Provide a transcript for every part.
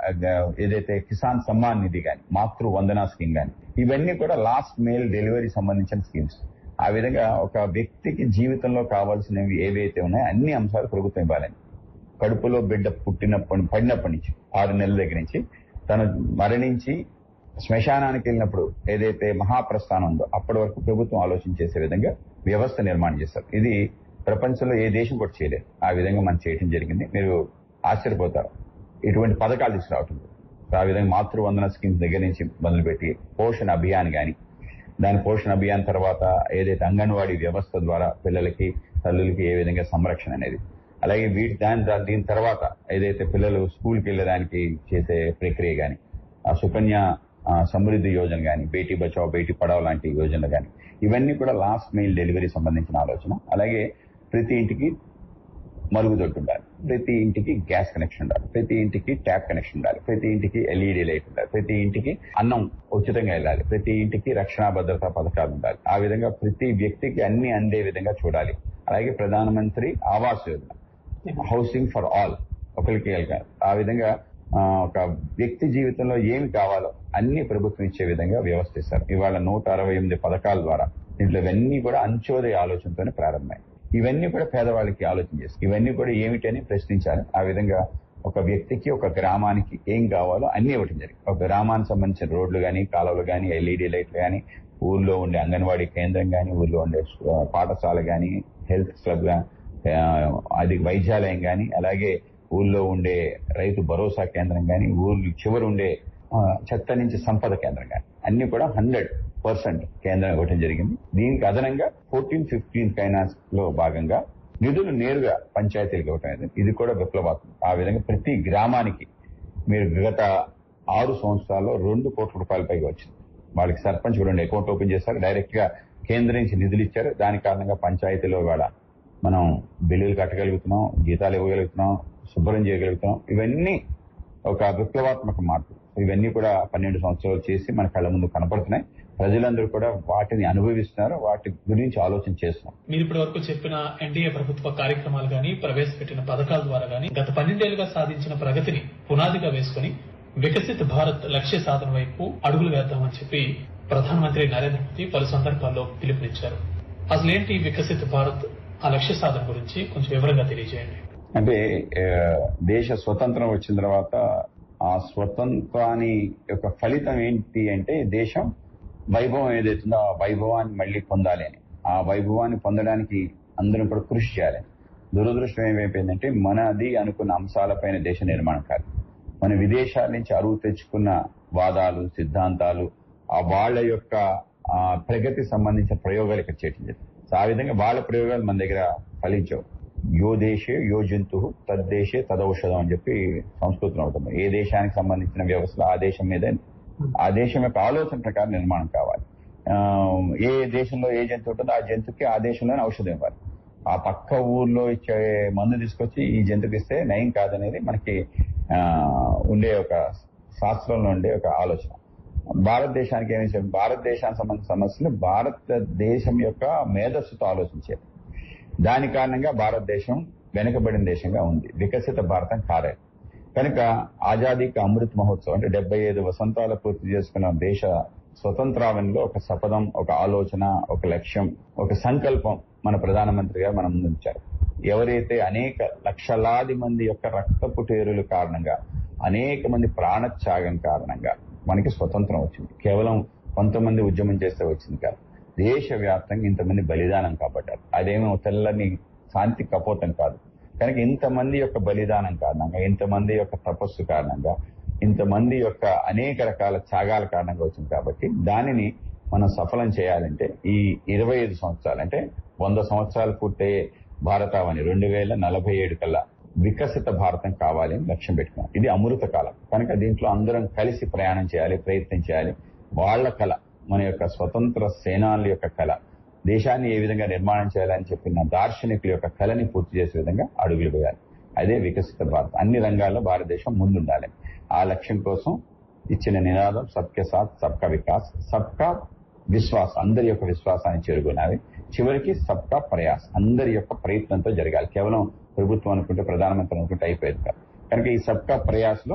ఏదైతే కిసాన్ సమ్మాన్ నిధి కానీ మాతృ వందనా స్కీమ్ కానీ ఇవన్నీ కూడా లాస్ట్ మేల్ డెలివరీ సంబంధించిన స్కీమ్స్ ఆ విధంగా ఒక వ్యక్తికి జీవితంలో కావాల్సినవి ఏవైతే ఉన్నాయో అన్ని అంశాలు ప్రభుత్వం ఇవ్వాలని కడుపులో బిడ్డ పుట్టినప్పటి పడినప్పటి నుంచి ఆరు నెలల దగ్గర నుంచి తను మరణించి శ్మశానానికి వెళ్ళినప్పుడు ఏదైతే మహాప్రస్థానం ఉందో అప్పటి వరకు ప్రభుత్వం ఆలోచన చేసే విధంగా వ్యవస్థ నిర్మాణం చేస్తారు ఇది ప్రపంచంలో ఏ దేశం కూడా చేయలేదు ఆ విధంగా మనం చేయడం జరిగింది మీరు ఆశ్చర్యపోతారు ఇటువంటి పథకాలు తీసుకురావటం ఆ విధంగా మాతృవందన స్కీమ్స్ దగ్గర నుంచి మొదలుపెట్టి పోషణ అభియాన్ కానీ దాని పోషణ అభియాన్ తర్వాత ఏదైతే అంగన్వాడీ వ్యవస్థ ద్వారా పిల్లలకి తల్లులకి ఏ విధంగా సంరక్షణ అనేది అలాగే వీటి దాని దా- దీని తర్వాత ఏదైతే పిల్లలు స్కూల్కి వెళ్ళడానికి చేసే ప్రక్రియ కానీ ఆ సుకన్య ఆ, సమృద్ధి యోజన కానీ బేటీ బచావ్ బేటీ పడావ్ లాంటి యోజనలు కానీ ఇవన్నీ కూడా లాస్ట్ మెయిల్ డెలివరీ సంబంధించిన ఆలోచన అలాగే ప్రతి ఇంటికి మరుగుదొడ్డు ఉండాలి ప్రతి ఇంటికి గ్యాస్ కనెక్షన్ ఉండాలి ప్రతి ఇంటికి ట్యాప్ కనెక్షన్ ఉండాలి ప్రతి ఇంటికి ఎల్ఈడి లైట్ ఉండాలి ప్రతి ఇంటికి అన్నం ఉచితంగా వెళ్ళాలి ప్రతి ఇంటికి రక్షణ భద్రతా పథకాలు ఉండాలి ఆ విధంగా ప్రతి వ్యక్తికి అన్ని అందే విధంగా చూడాలి అలాగే Pradhan Mantri Awas Yojana housing for all ఒకరికి కాదు ఆ విధంగా ఆ, ఒక వ్యక్తి జీవితంలో ఏమి కావాలో అన్ని ప్రభుత్వం ఇచ్చే విధంగా వ్యవస్థిస్తారు ఇవాళ నూట అరవై ఎనిమిది పథకాల ద్వారా దీంట్లో ఇవన్నీ కూడా అంచోదయ ఆలోచనతోనే ప్రారంభమయ్యాయి ఇవన్నీ కూడా పేదవాళ్ళకి ఆలోచన చేస్తాయి ఇవన్నీ కూడా ఏమిటని ప్రశ్నించాలి ఆ విధంగా ఒక వ్యక్తికి ఒక గ్రామానికి ఏం కావాలో అన్ని ఇవ్వటం జరిగింది ఒక గ్రామానికి సంబంధించిన రోడ్లు కానీ కాలువలు కానీ ఎల్ఈడి లైట్లు కానీ ఊర్లో ఉండే అంగన్వాడీ కేంద్రం కానీ ఊర్లో ఉండే ఆ, పాఠశాల కానీ హెల్త్ క్లబ్ గా- ఆ, అది వైద్యాలయం కానీ అలాగే ఊళ్ళో ఉండే రైతు భరోసా కేంద్రం కానీ ఊర్లు చివరి ఉండే ఆ, చెత్త నుంచి సంపద కేంద్రం కానీ అన్ని కూడా హండ్రెడ్ పర్సెంట్ కేంద్రం ఇవ్వడం జరిగింది దీనికి అదనంగా ఫోర్టీన్ ఫిఫ్టీన్ ఫైనాన్స్ లో భాగంగా నిధులు నేరుగా పంచాయతీలకు ఇవ్వటం అనేది ఇది కూడా విప్లవాత్మకం ఆ విధంగా ప్రతి గ్రామానికి మీరు గత ఆరు సంవత్సరాల్లో రెండు కోట్ల రూపాయల పైగా వచ్చింది వాళ్ళకి సర్పంచ్ కూడా అకౌంట్ ఓపెన్ చేశారు డైరెక్ట్ గా కేంద్రం నుంచి నిధులు ఇచ్చారు దాని కారణంగా పంచాయతీలో ఇవాళ మనం బిల్లులు కట్టగలుగుతున్నాం జీతాలు ఇవ్వగలుగుతున్నాం శుభ్రం చేయగలుగుతున్నాం ఇవన్నీ ఒక విప్లవాత్మక మార్పు ఇవన్నీ కూడా పన్నెండు సంవత్సరాలు చేసి మన కళ్ళ ముందు కనపడుతున్నాయి ప్రజలందరూ కూడా వాటిని అనుభవిస్తున్నారు వాటి గురించి ఆలోచన చేస్తున్నాం మీరు ఇప్పటి వరకు చెప్పిన ఎన్డీఏ ప్రభుత్వ కార్యక్రమాలు గాని ప్రవేశపెట్టిన పథకాల ద్వారా గాని గత పన్నెండేళ్లుగా సాధించిన ప్రగతిని పునాదిగా వేసుకుని వికసిత్ భారత్ లక్ష్య సాధన వైపు అడుగులు వేద్దామని చెప్పి ప్రధానమంత్రి నరేంద్ర మోదీ పలు సందర్భాల్లో పిలుపునిచ్చారు అసలేంటి ఈ వికసిత్ భారత్ ఆ లక్ష్య సాధన గురించి కొంచెం వివరంగా తెలియజేయండి అంటే ఆ, దేశ స్వతంత్రం వచ్చిన తర్వాత ఆ స్వతంత్రాన్ని యొక్క ఫలితం ఏంటి అంటే దేశం వైభవం ఏదైతుందో ఆ వైభవాన్ని మళ్ళీ పొందాలి అని ఆ వైభవాన్ని పొందడానికి అందరం కూడా కృషి చేయాలి దురదృష్టం ఏమైపోయిందంటే మనది అనుకున్న అంశాలపైన దేశ నిర్మాణం కాదు మన విదేశాల నుంచి అరువు తెచ్చుకున్న వాదాలు సిద్ధాంతాలు ఆ వాళ్ళ యొక్క ఆ, ప్రగతి సంబంధించిన ప్రయోగాలు ఇక్కడ చేయటం జరిగింది సో ఆ విధంగా వాళ్ళ ప్రయోగాలు మన దగ్గర ఫలించవు యో దేశే యో జంతు తద్దేశే తదౌషధం అని చెప్పి సంస్కృతం అవుతుంది ఏ దేశానికి సంబంధించిన వ్యవస్థలు ఆ దేశం మీద ఆ దేశం యొక్క ఆలోచన ప్రకారం నిర్మాణం కావాలి ఆ, ఏ దేశంలో ఏ జంతువు ఉంటుందో ఆ జంతువుకి ఆ దేశంలోనే ఔషధం ఇవ్వాలి ఆ పక్క ఊర్లో ఇచ్చే మందు తీసుకొచ్చి ఈ జంతువుకి ఇస్తే నయం కాదనేది మనకి ఆ, ఉండే ఒక శాస్త్రంలో ఉండే ఒక ఆలోచన భారతదేశానికి ఏమి చెప్పి భారతదేశానికి సంబంధించిన సమస్యలు భారతదేశం యొక్క మేధస్సుతో ఆలోచించేది దాని కారణంగా భారతదేశం వెనుకబడిన దేశంగా ఉంది వికసిత భారతం కాలేదు కనుక ఆజాదీకి అమృత్ మహోత్సవం అంటే డెబ్బై ఐదు వసంతాలు పూర్తి చేసుకున్న దేశ స్వతంత్రావనిలో ఒక శపథం ఒక ఆలోచన ఒక లక్ష్యం ఒక సంకల్పం మన ప్రధానమంత్రిగా మనం ముందుంచారు ఎవరైతే అనేక లక్షలాది మంది యొక్క రక్తపు టేరుల కారణంగా అనేక మంది ప్రాణత్యాగం కారణంగా మనకి స్వతంత్రం వచ్చింది కేవలం కొంతమంది ఉద్యమం చేస్తే వచ్చింది కాదు దేశవ్యాప్తంగా ఇంతమంది బలిదానం కాబట్టారు అదేమో తెల్లని శాంతి కపోతం కాదు కనుక ఇంతమంది యొక్క బలిదానం కారణంగా ఇంతమంది యొక్క తపస్సు కారణంగా ఇంతమంది యొక్క అనేక రకాల త్యాగాల కారణంగా వచ్చింది కాబట్టి దానిని మనం సఫలం చేయాలంటే ఈ ఇరవై ఐదు సంవత్సరాలు అంటే వంద సంవత్సరాలు పూర్తయ్యే భారతావని రెండు వేల నలభై ఏడు కల్లా వికసిత భారతం కావాలి అని లక్ష్యం పెట్టుకున్నాం ఇది అమృత కాలం కనుక దీంట్లో అందరం కలిసి ప్రయాణం చేయాలి ప్రయత్నం చేయాలి వాళ్ళ కళ మన యొక్క స్వతంత్ర సేనాల యొక్క కళ దేశాన్ని ఏ విధంగా నిర్మాణం చేయాలని చెప్పిన దార్శనికుల యొక్క కళని పూర్తి చేసే విధంగా అడుగులు వేయాలి అదే వికసిత భారత్ అన్ని రంగాల్లో భారతదేశం ముందుండాలి ఆ లక్ష్యం కోసం ఇచ్చిన నినాదం సబ్కే సాత్ సబ్కా వికాస్ సబ్కా విశ్వాస్ అందరి యొక్క విశ్వాసాన్ని చేరుకున్నవి చివరికి సబ్కా ప్రయాస్ అందరి యొక్క ప్రయత్నంతో జరగాలి కేవలం ప్రభుత్వం అనుకుంటే ప్రధానమంత్రి అనుకుంటే అయిపోయేది కాదు కనుక ఈ సబ్కా ప్రయాస్ లో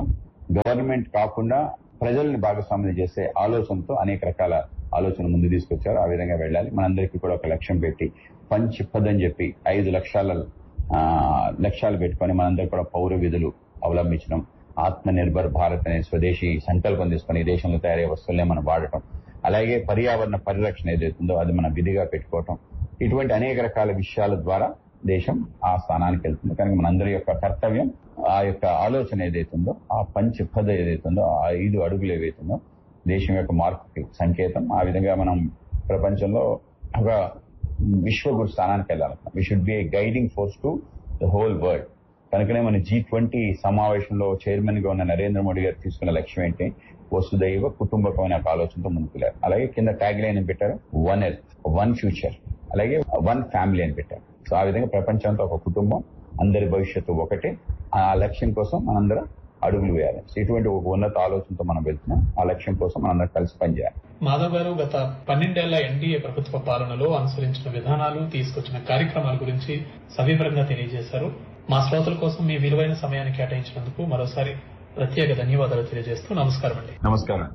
గవర్నమెంట్ కాకుండా ప్రజల్ని భాగస్వామ్యం చేసే ఆలోచనతో అనేక రకాల ఆలోచన ముందు తీసుకొచ్చారు ఆ విధంగా వెళ్ళాలి మనందరికీ కూడా ఒక లక్ష్యం పెట్టి పంచ్ పద్ అని చెప్పి ఐదు లక్షల ఆ, లక్ష్యాలు పెట్టుకొని మనందరూ కూడా పౌర విధులు అవలంబించడం ఆత్మ నిర్భర్ భారత్ అనే స్వదేశీ సంకల్పం తీసుకొని ఈ దేశంలో తయారయ్యే వస్తువులనే మనం వాడటం అలాగే పర్యావరణ పరిరక్షణ ఏదైతుందో అది మనం విధిగా పెట్టుకోవటం ఇటువంటి అనేక రకాల విషయాల ద్వారా దేశం ఆ స్థానానికి వెళ్తుంది కనుక మనందరి యొక్క కర్తవ్యం ఆ యొక్క ఆలోచన ఏదైతుందో ఆ పంచ పద ఏదైతుందో ఆ ఐదు అడుగులు ఏవైతుందో దేశం యొక్క మార్పుకి సంకేతం ఆ విధంగా మనం ప్రపంచంలో ఒక విశ్వగురు స్థానానికి వెళ్ళాలి we should be a guiding force to the whole world కనుకనే మన జీ ట్వంటీ సమావేశంలో చైర్మన్ గా ఉన్న నరేంద్ర మోడీ గారు తీసుకున్న లక్ష్యం ఏంటి వసుదైవ కుటుంబకం అనే ఒక ఆలోచనతో ముందుకెళ్లారు అలాగే కింద ట్యాగ్ లైన్ అని పెట్టారు వన్ ఎర్త్ వన్ ఫ్యూచర్ అలాగే వన్ ఫ్యామిలీ అని పెట్టారు సో ఆ విధంగా ప్రపంచంతో ఒక కుటుంబం అందరి భవిష్యత్తు ఒకటే ఆ లక్ష్యం కోసం మనందరం అడుగులు వేయాలి సో ఇటువంటి ఒక ఉన్నత ఆలోచనతో మనం వెళ్తున్నాం ఆ లక్ష్యం కోసం మనందరం కలిసి పనిచేయాలి మాధవ్ గారు గత పన్నెండేళ్ల ఎన్డీఏ ప్రభుత్వ పాలనలో అనుసరించిన విధానాలు తీసుకొచ్చిన కార్యక్రమాల గురించి సవివరంగా తెలియజేశారు మా శ్రోతల కోసం మీ విలువైన సమయాన్ని కేటాయించినందుకు మరోసారి ప్రత్యేక ధన్యవాదాలు తెలియజేస్తూ నమస్కారం అండి నమస్కారం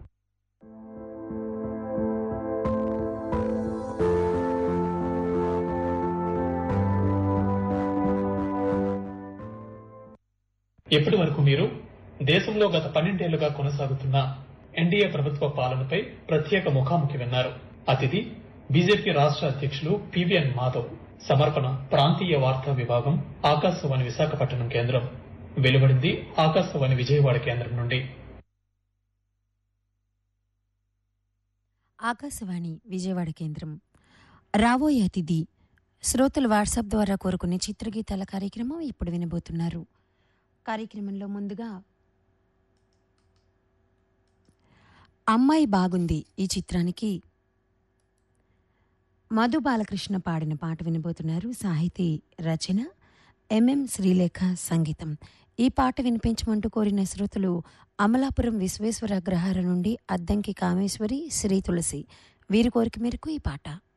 ఇప్పటి వరకు మీరు దేశంలో గత పన్నెండేళ్లుగా కొనసాగుతున్న ఎన్డీఏ ప్రభుత్వ పాలనపై ప్రత్యేక ముఖాముఖి విన్నారు అతిథి బీజేపీ రాష్ట్ర అధ్యక్షులు పివిఎన్ మాధవ్ సమర్పణ ప్రాంతీయ వార్తా విభాగం ఆకాశవాణి విశాఖపట్నం కేంద్రం వెలువడింది ఆకాశవాణి విజయవాడ కేంద్రం నుండి ఆకాశవాణి విజయవాడ కేంద్రం రాబోయే అతిథి శ్రోతలు వాట్సాప్ ద్వారా కోరుకునే చిత్రగీతాల కార్యక్రమం ఇప్పుడు వినబోతున్నారు కార్యక్రమంలో ముందుగా అమ్మాయి బాగుంది ఈ చిత్రానికి మధు బాలకృష్ణ పాడిన పాట వినబోతున్నారు సాహితీ రచన ఎంఎం శ్రీలేఖ సంగీతం ఈ పాట వినిపించమంటూ కోరిన శ్రోతలు అమలాపురం విశ్వేశ్వర అగ్రహార నుండి అద్దంకి కామేశ్వరి శ్రీ తులసి వీరి కోరిక మేరకు ఈ పాట